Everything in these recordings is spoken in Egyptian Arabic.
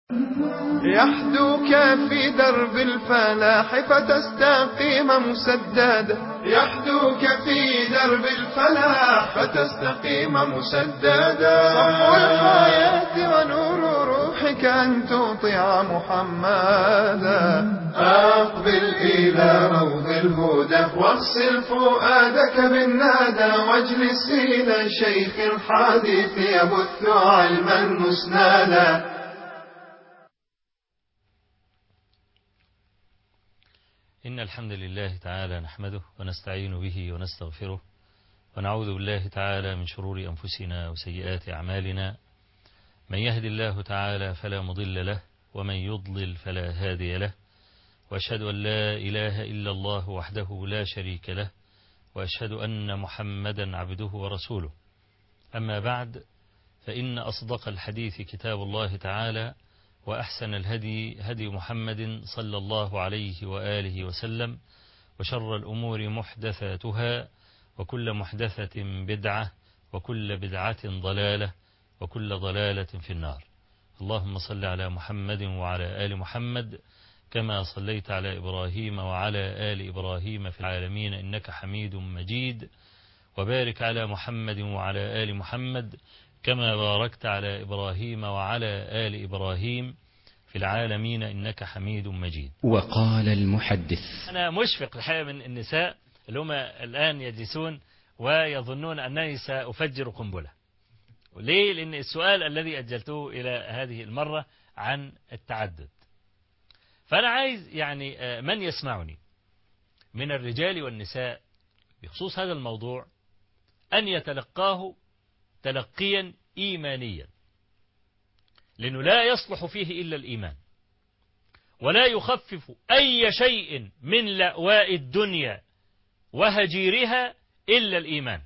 يحدوك في درب الفلاح فتستقيم مسددا يحدوك في درب الفلاح فتستقيم مسددا صفو الحياة ونور روحك أن تطيع محمدا أقبل إلى روض الهدى واغسل فؤادك بالنادى واجلس إلى شيخ الحديث يبث علما مسنادا إن الحمد لله تعالى نحمده ونستعين به ونستغفره ونعوذ بالله تعالى من شرور أنفسنا وسيئات أعمالنا من يهد الله تعالى فلا مضل له ومن يضلل فلا هادي له وأشهد أن لا إله إلا الله وحده لا شريك له وأشهد أن محمدا عبده ورسوله أما بعد فإن أصدق الحديث كتاب الله تعالى وأحسن الهدي هدي محمد صلى الله عليه وآله وسلم وشر الأمور محدثاتها وكل محدثة بدعة وكل بدعة ضلالة وكل ضلالة في النار اللهم صل على محمد وعلى آل محمد كما صليت على إبراهيم وعلى آل إبراهيم في العالمين إنك حميد مجيد وبارك على محمد وعلى آل محمد كما باركت على إبراهيم وعلى آل إبراهيم في العالمين إنك حميد مجيد وقال المحدث أنا مشفق الحقيقة من النساء اللي هم الآن يجلسون ويظنون أنني سأفجر قنبلة ليه؟ لأن السؤال الذي أجلته إلى هذه المرة عن التعدد فأنا عايز يعني من يسمعني من الرجال والنساء بخصوص هذا الموضوع أن يتلقاه تلقيا إيمانيا لأنه لا يصلح فيه إلا الإيمان ولا يخفف أي شيء من لأواء الدنيا وهجيرها إلا الإيمان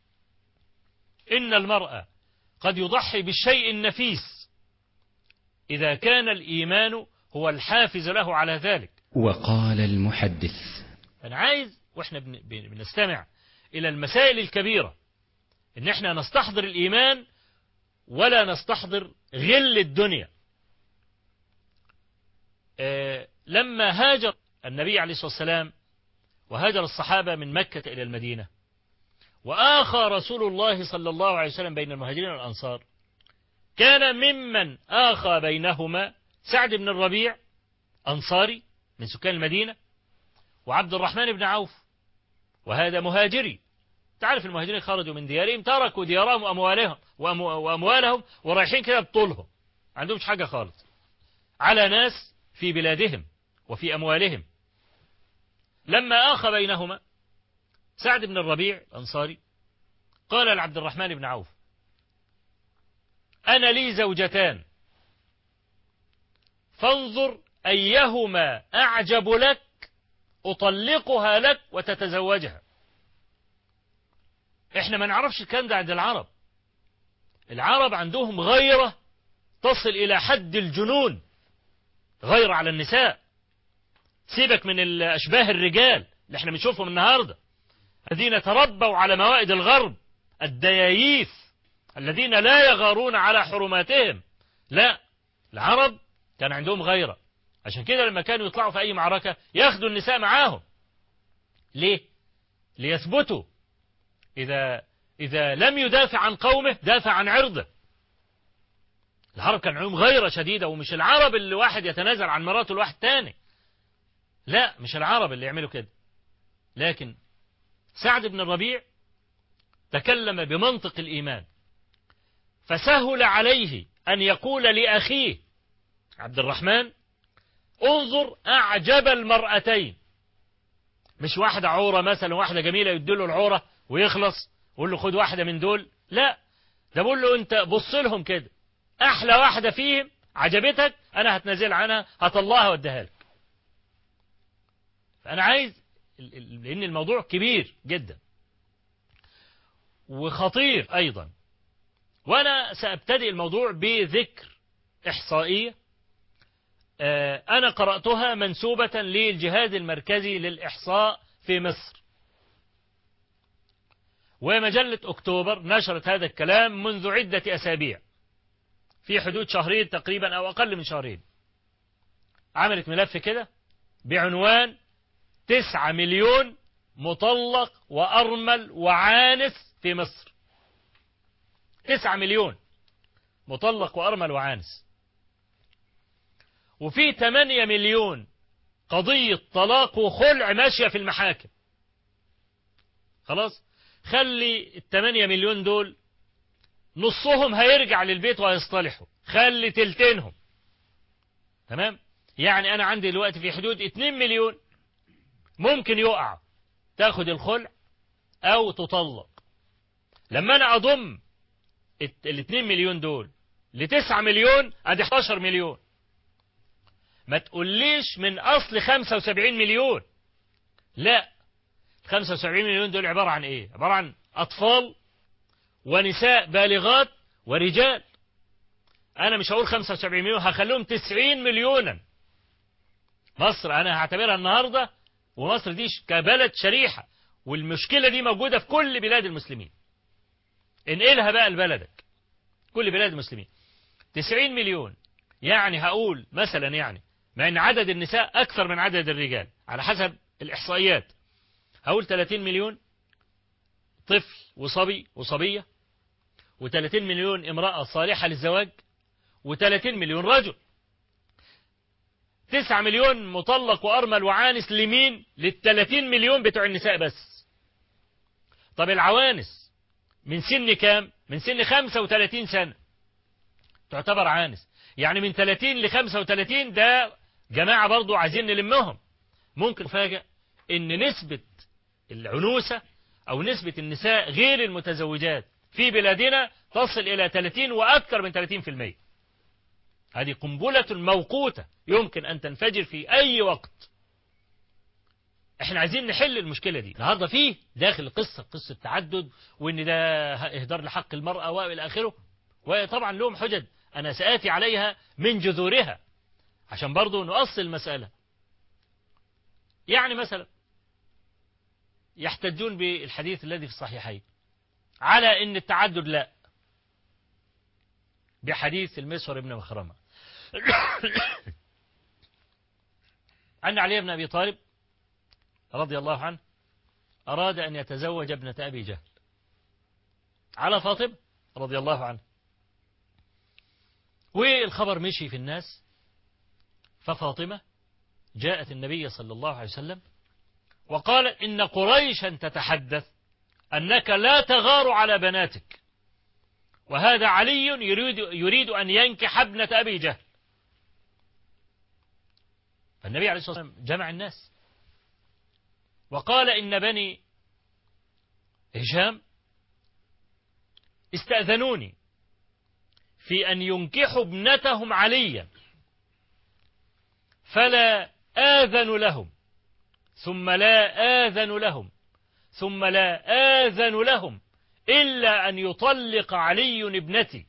إن المرأة قد يضحي بالشيء النفيس إذا كان الإيمان هو الحافز له على ذلك وقال المحدث أنا عايز وإحنا بنستمع إلى المسائل الكبيرة إن إحنا نستحضر الإيمان ولا نستحضر غل الدنيا آه لما هاجر النبي عليه الصلاة والسلام وهاجر الصحابة من مكة إلى المدينة وآخى رسول الله صلى الله عليه وسلم بين المهاجرين والأنصار كان ممن آخى بينهما سعد بن الربيع أنصاري من سكان المدينة وعبد الرحمن بن عوف وهذا مهاجري تعرف المهاجرين خرجوا من ديارهم تركوا ديارهم وأموالهم وأموالهم ورايحين كده بطولهم عندهمش حاجة خالص على ناس في بلادهم وفي أموالهم لما آخى بينهما سعد بن الربيع الأنصاري قال لعبد الرحمن بن عوف أنا لي زوجتان فانظر أيهما أعجب لك أطلقها لك وتتزوجها احنا ما نعرفش الكلام ده عند العرب العرب عندهم غيرة تصل إلى حد الجنون غيرة على النساء سيبك من الأشباه الرجال اللي احنا بنشوفهم النهاردة الذين تربوا على موائد الغرب الدياييف الذين لا يغارون على حرماتهم لا العرب كان عندهم غيرة عشان كده لما كانوا يطلعوا في أي معركة ياخدوا النساء معاهم ليه ليثبتوا إذا إذا لم يدافع عن قومه دافع عن عرضه العرب كان عندهم غيرة شديدة ومش العرب اللي واحد يتنازل عن مراته لواحد تاني لا مش العرب اللي يعملوا كده لكن سعد بن الربيع تكلم بمنطق الإيمان فسهل عليه أن يقول لأخيه عبد الرحمن انظر أعجب المرأتين مش واحدة عورة مثلا واحدة جميلة يديله العورة ويخلص ويقول له خد واحدة من دول لا ده بقول له انت بص لهم كده احلى واحدة فيهم عجبتك انا هتنازل عنها هطلعها واديها لك فانا عايز لان الموضوع كبير جدا وخطير ايضا وانا سابتدئ الموضوع بذكر احصائية انا قرأتها منسوبة للجهاز المركزي للاحصاء في مصر ومجلة أكتوبر نشرت هذا الكلام منذ عدة أسابيع في حدود شهرين تقريبا أو أقل من شهرين عملت ملف كده بعنوان تسعة مليون مطلق وأرمل وعانس في مصر تسعة مليون مطلق وأرمل وعانس وفي 8 مليون قضية طلاق وخلع ماشية في المحاكم خلاص خلي الثمانية مليون دول نصهم هيرجع للبيت وهيصطلحوا خلي تلتينهم تمام يعني أنا عندي دلوقتي في حدود 2 مليون ممكن يقع تاخد الخلع أو تطلق لما أنا أضم ال 2 مليون دول ل 9 مليون ادي 11 مليون ما تقوليش من اصل 75 مليون لا 75 مليون دول عبارة عن ايه عبارة عن اطفال ونساء بالغات ورجال انا مش هقول 75 مليون هخليهم 90 مليونا مصر انا هعتبرها النهاردة ومصر دي كبلد شريحة والمشكلة دي موجودة في كل بلاد المسلمين انقلها بقى لبلدك كل بلاد المسلمين 90 مليون يعني هقول مثلا يعني مع ان عدد النساء اكثر من عدد الرجال على حسب الاحصائيات هقول 30 مليون طفل وصبي وصبية و30 مليون امرأة صالحة للزواج و30 مليون رجل 9 مليون مطلق وأرمل وعانس لمين لل30 مليون بتوع النساء بس طب العوانس من سن كام من سن 35 سنة تعتبر عانس يعني من 30 ل 35 ده جماعة برضو عايزين نلمهم ممكن فاجأ ان نسبة العنوسة او نسبة النساء غير المتزوجات في بلادنا تصل الى 30 واكثر من 30% هذه قنبلة موقوتة يمكن ان تنفجر في اي وقت احنا عايزين نحل المشكلة دي النهاردة فيه داخل القصة قصة تعدد وان ده اهدار لحق المرأة والى اخره وطبعا لهم حجج انا سآتي عليها من جذورها عشان برضو نؤصل المسألة يعني مثلا يحتجون بالحديث الذي في الصحيحين على ان التعدد لا بحديث المسور بن مخرمة أن علي بن أبي طالب رضي الله عنه أراد أن يتزوج ابنة أبي جهل على فاطمة رضي الله عنه والخبر مشي في الناس ففاطمة جاءت النبي صلى الله عليه وسلم وقالت إن قريشا تتحدث أنك لا تغار على بناتك وهذا علي يريد, يريد أن ينكح ابنة أبي جهل فالنبي عليه الصلاة والسلام جمع الناس وقال إن بني هشام استأذنوني في أن ينكحوا ابنتهم عليا فلا آذن لهم ثم لا آذن لهم ثم لا آذن لهم إلا أن يطلق علي ابنتي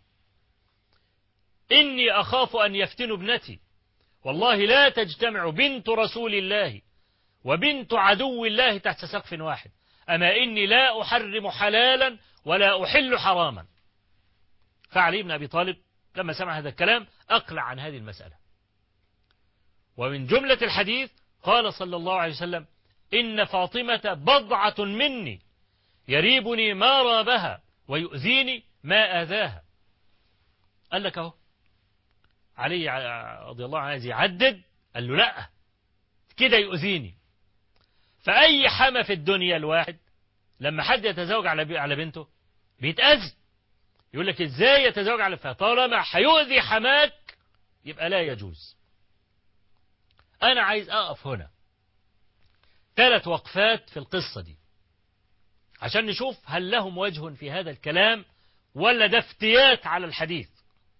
إني أخاف أن يفتنوا ابنتي والله لا تجتمع بنت رسول الله وبنت عدو الله تحت سقف واحد أما إني لا أحرم حلالا ولا أحل حراما فعلي بن أبي طالب لما سمع هذا الكلام أقلع عن هذه المسألة ومن جملة الحديث قال صلى الله عليه وسلم إن فاطمة بضعة مني يريبني ما رابها ويؤذيني ما آذاها قال لك اهو علي رضي الله عنه عايز يعدد قال له لا كده يؤذيني فأي حما في الدنيا الواحد لما حد يتزوج على على بنته بيتأذي يقول لك ازاي يتزوج على فطالما هيؤذي حماك يبقى لا يجوز أنا عايز أقف هنا ثلاث وقفات في القصة دي عشان نشوف هل لهم وجه في هذا الكلام ولا ده افتيات على الحديث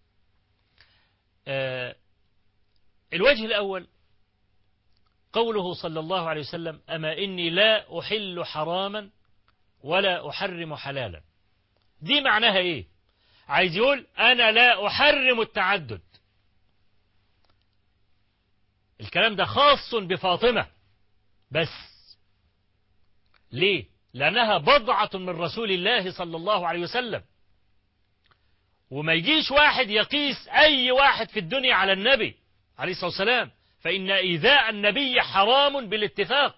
آه الوجه الأول قوله صلى الله عليه وسلم أما إني لا أحل حراما ولا أحرم حلالا دي معناها إيه عايز يقول أنا لا أحرم التعدد الكلام ده خاص بفاطمة بس ليه لأنها بضعة من رسول الله صلى الله عليه وسلم وما يجيش واحد يقيس أي واحد في الدنيا على النبي عليه الصلاة والسلام فإن إيذاء النبي حرام بالاتفاق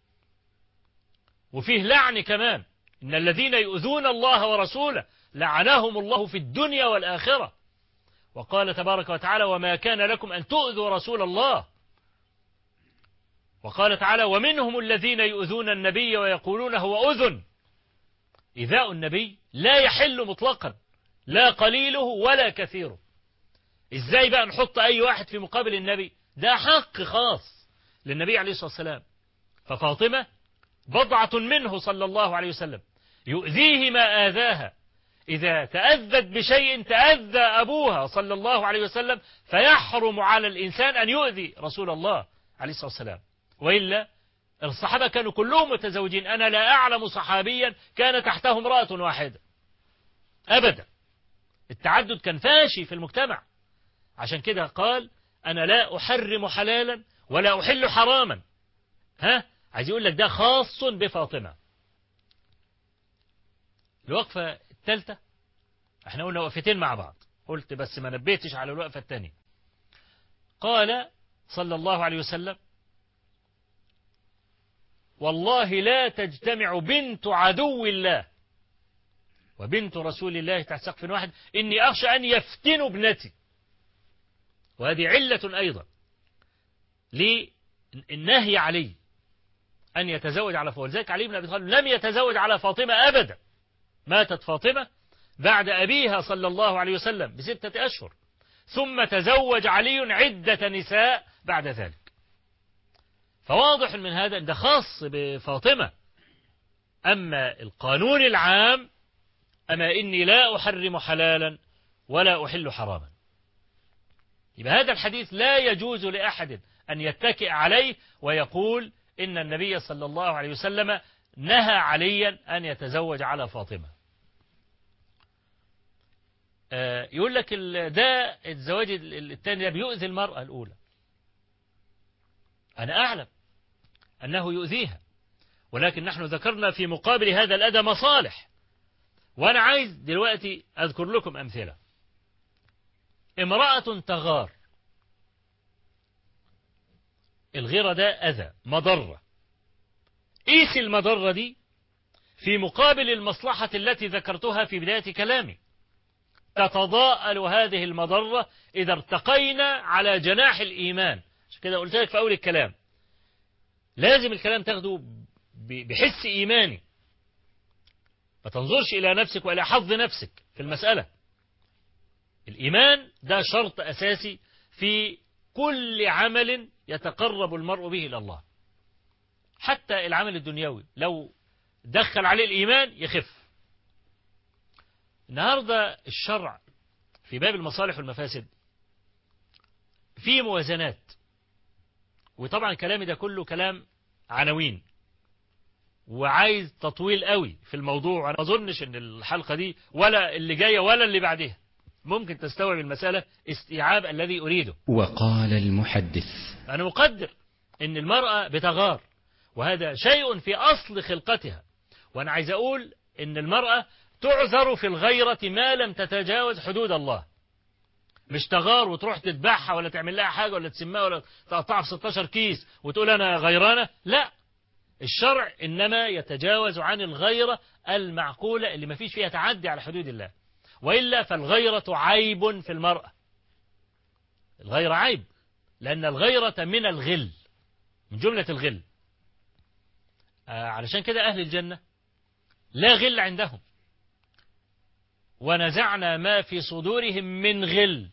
وفيه لعن كمان إن الذين يؤذون الله ورسوله لعنهم الله في الدنيا والآخرة وقال تبارك وتعالى وما كان لكم أن تؤذوا رسول الله وقال تعالى ومنهم الذين يؤذون النبي ويقولون هو أذن إيذاء النبي لا يحل مطلقا لا قليله ولا كثيره ازاي بقى نحط اي واحد في مقابل النبي ده حق خاص للنبي عليه الصلاة والسلام ففاطمة بضعة منه صلى الله عليه وسلم يؤذيه ما آذاها إذا تأذت بشيء تأذى أبوها صلى الله عليه وسلم فيحرم على الإنسان أن يؤذي رسول الله عليه الصلاة والسلام وإلا الصحابة كانوا كلهم متزوجين أنا لا أعلم صحابيا كان تحته امرأة واحدة أبدا التعدد كان فاشي في المجتمع عشان كده قال أنا لا أحرم حلالا ولا أحل حراما ها عايز يقول لك ده خاص بفاطمة الوقفة الثالثة احنا قلنا وقفتين مع بعض قلت بس ما نبيتش على الوقفة الثانية قال صلى الله عليه وسلم والله لا تجتمع بنت عدو الله وبنت رسول الله تحت سقف واحد إني أخشى أن يفتنوا ابنتي وهذه علة أيضا للنهي علي أن يتزوج على فاطمة ولذلك علي بن أبي طالب لم يتزوج على فاطمة أبدا ماتت فاطمة بعد أبيها صلى الله عليه وسلم بستة أشهر ثم تزوج علي عدة نساء بعد ذلك فواضح من هذا أن ده خاص بفاطمة أما القانون العام أما إني لا أحرم حلالا ولا أحل حراما يبقى هذا الحديث لا يجوز لأحد أن يتكئ عليه ويقول إن النبي صلى الله عليه وسلم نهى عليا أن يتزوج على فاطمة يقول لك ده الزواج الثاني ده بيؤذي المرأة الأولى أنا أعلم أنه يؤذيها ولكن نحن ذكرنا في مقابل هذا الأذى مصالح وأنا عايز دلوقتي أذكر لكم أمثلة امرأة تغار الغيرة ده أذى مضرة قيس المضرة دي في مقابل المصلحة التي ذكرتها في بداية كلامي تتضاءل هذه المضرة إذا ارتقينا على جناح الإيمان عشان كده قلت لك في أول الكلام لازم الكلام تاخده بحس إيماني ما تنظرش إلى نفسك وإلى حظ نفسك في المسألة الإيمان ده شرط أساسي في كل عمل يتقرب المرء به إلى الله حتى العمل الدنيوي لو دخل عليه الإيمان يخف النهاردة الشرع في باب المصالح والمفاسد في موازنات وطبعا كلامي ده كله كلام عناوين وعايز تطويل قوي في الموضوع انا ما اظنش ان الحلقه دي ولا اللي جايه ولا اللي بعدها ممكن تستوعب المساله استيعاب الذي اريده وقال المحدث انا مقدر ان المراه بتغار وهذا شيء في اصل خلقتها وانا عايز اقول ان المراه تعذر في الغيره ما لم تتجاوز حدود الله مش تغار وتروح تذبحها ولا تعمل لها حاجه ولا تسمها ولا تقطعها في 16 كيس وتقول انا غيرانه لا الشرع إنما يتجاوز عن الغيرة المعقولة اللي ما فيش فيها تعدي على حدود الله وإلا فالغيرة عيب في المرأة الغيرة عيب لأن الغيرة من الغل من جملة الغل آه علشان كده أهل الجنة لا غل عندهم ونزعنا ما في صدورهم من غل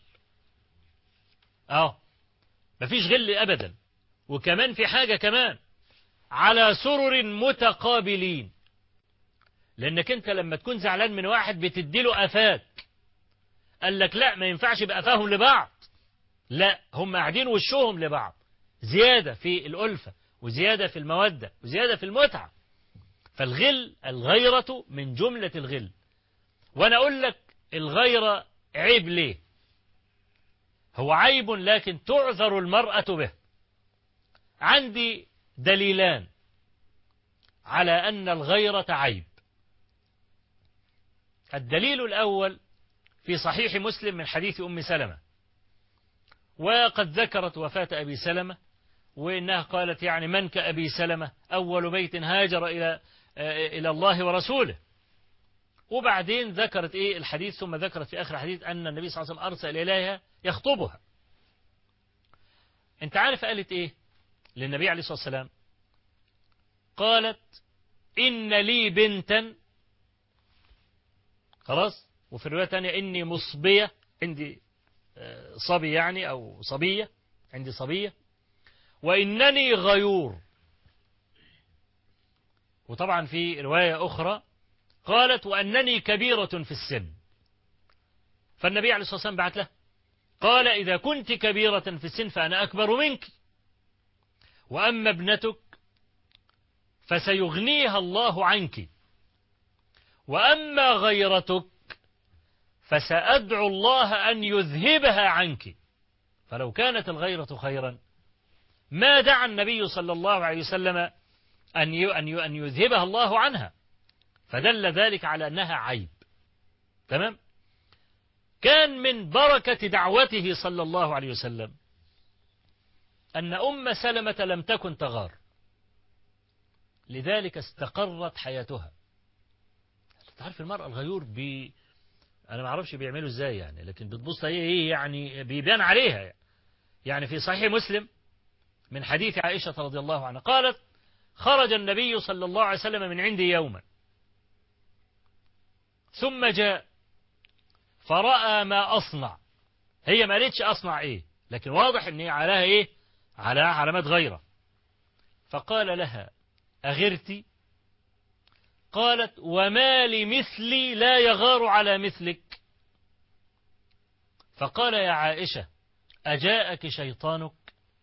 اه مفيش غل أبدا وكمان في حاجة كمان على سرر متقابلين لأنك أنت لما تكون زعلان من واحد بتديله أفاك قال لك لا ما ينفعش يبقى أفاهم لبعض لا هم قاعدين وشهم لبعض زيادة في الألفة وزيادة في المودة وزيادة في المتعة فالغل الغيرة من جملة الغل وأنا أقول لك الغيرة عيب ليه هو عيب لكن تعذر المرأة به عندي دليلان على أن الغيرة عيب الدليل الأول في صحيح مسلم من حديث أم سلمة وقد ذكرت وفاة أبي سلمة وإنها قالت يعني من كأبي سلمة أول بيت هاجر إلى إلى الله ورسوله وبعدين ذكرت إيه الحديث ثم ذكرت في آخر الحديث أن النبي صلى الله عليه وسلم أرسل إليها يخطبها أنت عارف قالت إيه للنبي عليه الصلاة والسلام قالت إن لي بنتا خلاص وفي الرواية الثانية إني مصبية عندي صبي يعني أو صبية عندي صبية وإنني غيور وطبعا في رواية أخرى قالت وأنني كبيرة في السن فالنبي عليه الصلاة والسلام بعت له قال إذا كنت كبيرة في السن فأنا أكبر منك وأما ابنتك فسيغنيها الله عنك وأما غيرتك فسأدعو الله أن يذهبها عنك فلو كانت الغيرة خيرا ما دعا النبي صلى الله عليه وسلم أن أن يذهبها الله عنها فدل ذلك على أنها عيب تمام كان من بركة دعوته صلى الله عليه وسلم أن أم سلمة لم تكن تغار لذلك استقرت حياتها تعرف المرأة الغيور بي أنا ما أعرفش بيعملوا إزاي يعني لكن بتبص هي إيه يعني بيبان عليها يعني في صحيح مسلم من حديث عائشة رضي الله عنها قالت خرج النبي صلى الله عليه وسلم من عندي يوما ثم جاء فرأى ما أصنع هي ما قالتش أصنع إيه لكن واضح أن هي عليها إيه على علامات غيرة فقال لها أغرتي قالت وما لمثلي لا يغار على مثلك فقال يا عائشة أجاءك شيطانك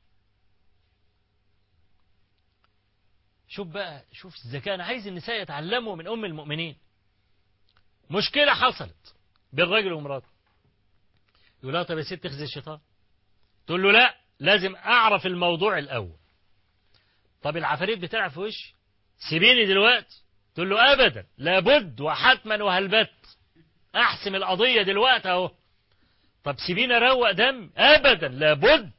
شوف بقى شوف الذكاء أنا عايز النساء يتعلموا من أم المؤمنين مشكلة حصلت بين راجل ومراته يقول لها طب يا ست تخزي الشيطان تقول له لا لازم أعرف الموضوع الأول طب العفاريت بتلعب في وشي سيبيني دلوقتي تقول له أبدا لابد وحتما وهلبت أحسم القضية دلوقتي أهو طب سيبيني أروق دم أبدا لابد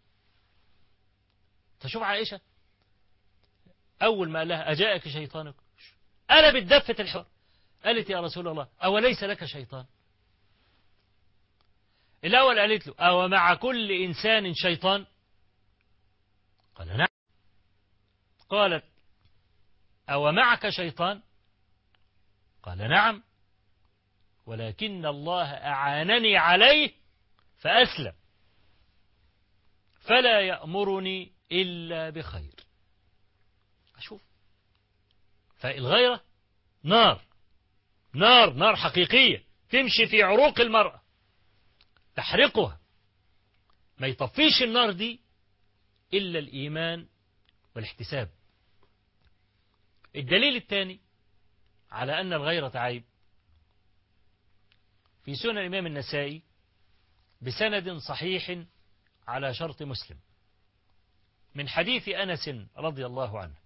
تشوف عائشة أول ما قال لها أجاءك شيطانك قلبت دفة الحوار قالت يا رسول الله أوليس لك شيطان الأول قالت له أو مع كل إنسان شيطان قال نعم قالت أو معك شيطان قال نعم ولكن الله أعانني عليه فأسلم فلا يأمرني إلا بخير أشوف فالغيرة نار نار نار حقيقية تمشي في عروق المرأة تحرقها ما يطفيش النار دي إلا الإيمان والاحتساب الدليل الثاني على أن الغيرة عيب في سنن الإمام النسائي بسند صحيح على شرط مسلم من حديث أنس رضي الله عنه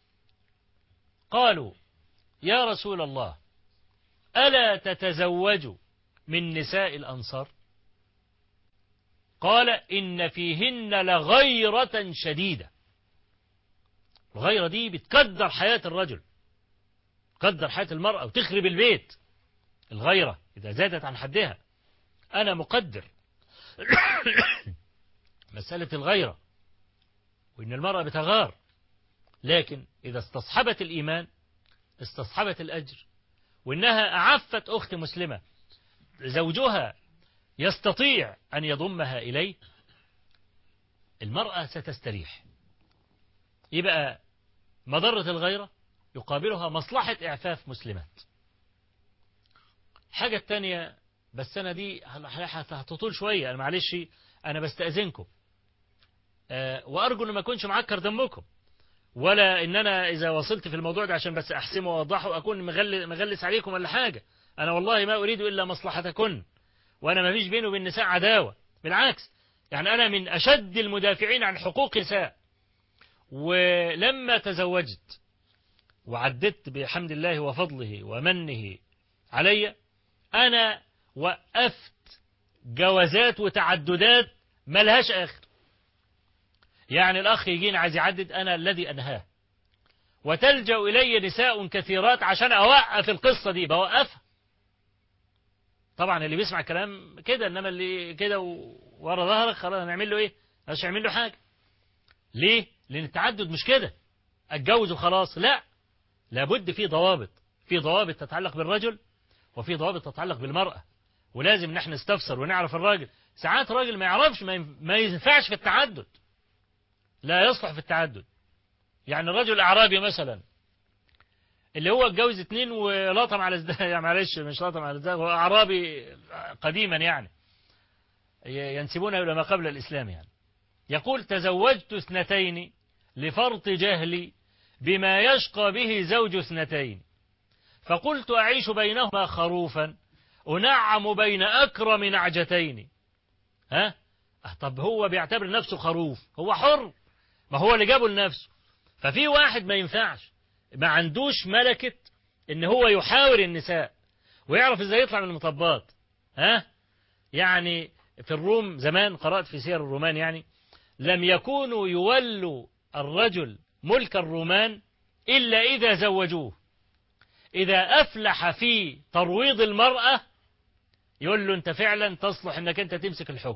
قالوا يا رسول الله ألا تتزوج من نساء الأنصار قال إن فيهن لغيرة شديدة الغيرة دي بتقدر حياة الرجل تقدر حياة المرأة وتخرب البيت الغيرة إذا زادت عن حدها أنا مقدر مسألة الغيرة وإن المرأة بتغار لكن إذا استصحبت الإيمان استصحبت الأجر وإنها أعفت أخت مسلمة زوجها يستطيع أن يضمها إليه المرأة ستستريح يبقى مضرة الغيرة يقابلها مصلحة إعفاف مسلمات حاجة التانية بس أنا دي هتطول شوية أنا معلش أنا بستأذنكم أه وأرجو أن ما أكونش معكر دمكم ولا إن أنا إذا وصلت في الموضوع ده عشان بس أحسمه وأوضحه أكون مغلس عليكم ولا حاجة أنا والله ما أريد إلا مصلحتكن وأنا ما فيش بيني وبين النساء عداوة بالعكس يعني أنا من أشد المدافعين عن حقوق النساء ولما تزوجت وعددت بحمد الله وفضله ومنه علي أنا وقفت جوازات وتعددات ملهاش آخر يعني الأخ يجيني عايز يعدد أنا الذي أنهاه وتلجأ إلي نساء كثيرات عشان أوقف القصة دي بوقفها طبعا اللي بيسمع كلام كده إنما اللي كده ورا ظهرك خلاص هنعمل له إيه مش هنعمل له حاجة ليه لأن التعدد مش كده اتجوز وخلاص لا لابد في ضوابط في ضوابط تتعلق بالرجل وفي ضوابط تتعلق بالمرأة ولازم ان احنا نستفسر ونعرف الراجل ساعات راجل ما يعرفش ما ينفعش في التعدد لا يصلح في التعدد يعني الرجل الأعرابي مثلا اللي هو اتجوز اتنين ولطم على ازداد يعني معلش مش لطم على ازداد هو أعرابي قديما يعني ينسبونه إلى ما قبل الإسلام يعني يقول تزوجت اثنتين لفرط جهلي بما يشقى به زوج اثنتين فقلت أعيش بينهما خروفا أنعم بين أكرم نعجتين ها طب هو بيعتبر نفسه خروف هو حر ما هو اللي جابه لنفسه ففي واحد ما ينفعش ما عندوش ملكة ان هو يحاور النساء ويعرف ازاي يطلع من المطبات ها يعني في الروم زمان قرأت في سير الرومان يعني لم يكونوا يولوا الرجل ملك الرومان إلا إذا زوجوه إذا أفلح في ترويض المرأة يقول له أنت فعلا تصلح أنك أنت تمسك الحكم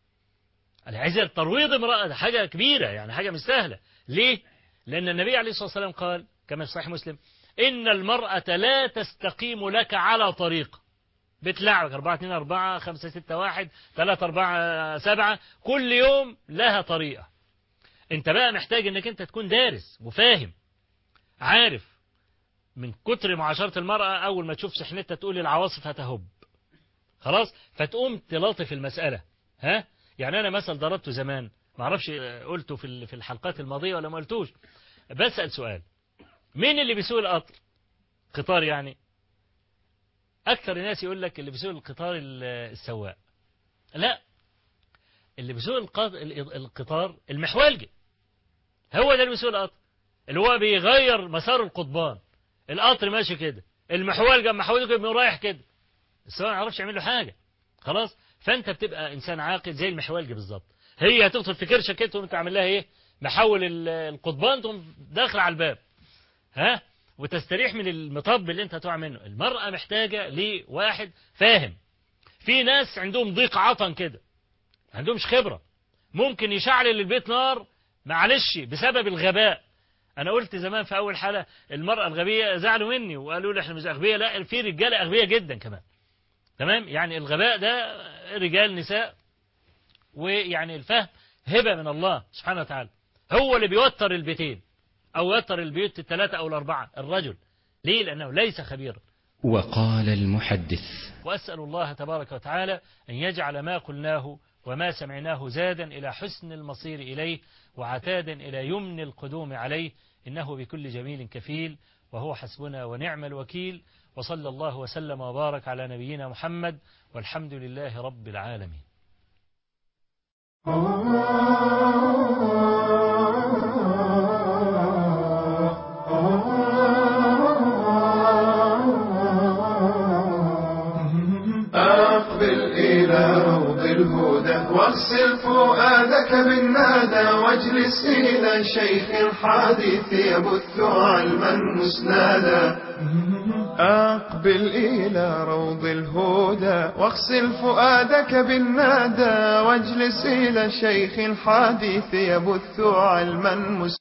عايز ترويض امرأة ده حاجة كبيرة يعني حاجة مش سهلة ليه؟ لأن النبي عليه الصلاة والسلام قال كما في صحيح مسلم إن المرأة لا تستقيم لك على طريق بتلعبك 4 2 4 5 6 1 3 4 7 كل يوم لها طريقة انت بقى محتاج انك انت تكون دارس وفاهم عارف من كتر معاشرة المرأة أول ما تشوف سحنتها تقول العواصف هتهب خلاص فتقوم تلاطف المسألة ها يعني أنا مثل ضربته زمان ما اعرفش قلته في في الحلقات الماضية ولا ما قلتوش بسأل سؤال مين اللي بيسوق القطر قطار يعني أكثر الناس يقول لك اللي بيسوق القطار السواق لا اللي بيسوق القطار المحولجي هو ده اللي بيسوق القطر اللي هو بيغير مسار القضبان القطر ماشي كده المحولجة محولجة بيبقى رايح كده السواق ما يعرفش يعمل له حاجة خلاص فانت بتبقى انسان عاقل زي المحولجي بالظبط هي هتدخل في كرشه كده تقوم تعمل لها ايه محول القضبان تقوم داخل على الباب ها وتستريح من المطب اللي انت هتقع منه المرأة محتاجة لواحد فاهم في ناس عندهم ضيق عطن كده ما عندهمش خبرة ممكن يشعل البيت نار معلش بسبب الغباء انا قلت زمان في اول حلقة المرأة الغبية زعلوا مني وقالوا لي احنا مش اغبياء لا في رجالة اغبياء جدا كمان تمام يعني الغباء ده رجال نساء ويعني الفهم هبة من الله سبحانه وتعالى هو اللي بيوتر البيتين أو يوتر البيوت الثلاثة أو الأربعة الرجل ليه لأنه ليس خبيرا وقال المحدث وأسأل الله تبارك وتعالى أن يجعل ما قلناه وما سمعناه زادا إلى حسن المصير إليه وعتادا إلى يمن القدوم عليه إنه بكل جميل كفيل وهو حسبنا ونعم الوكيل وصلى الله وسلم وبارك على نبينا محمد والحمد لله رب العالمين أقبل إلى روض الهدى واغسل فؤادك بالنادى واجلس إلى شيخ الحديث يبث علما مسنادا أقبل إلى روض الهدى واغسل فؤادك بالنادى واجلس إلى شيخ الحديث يبث علما مسنادا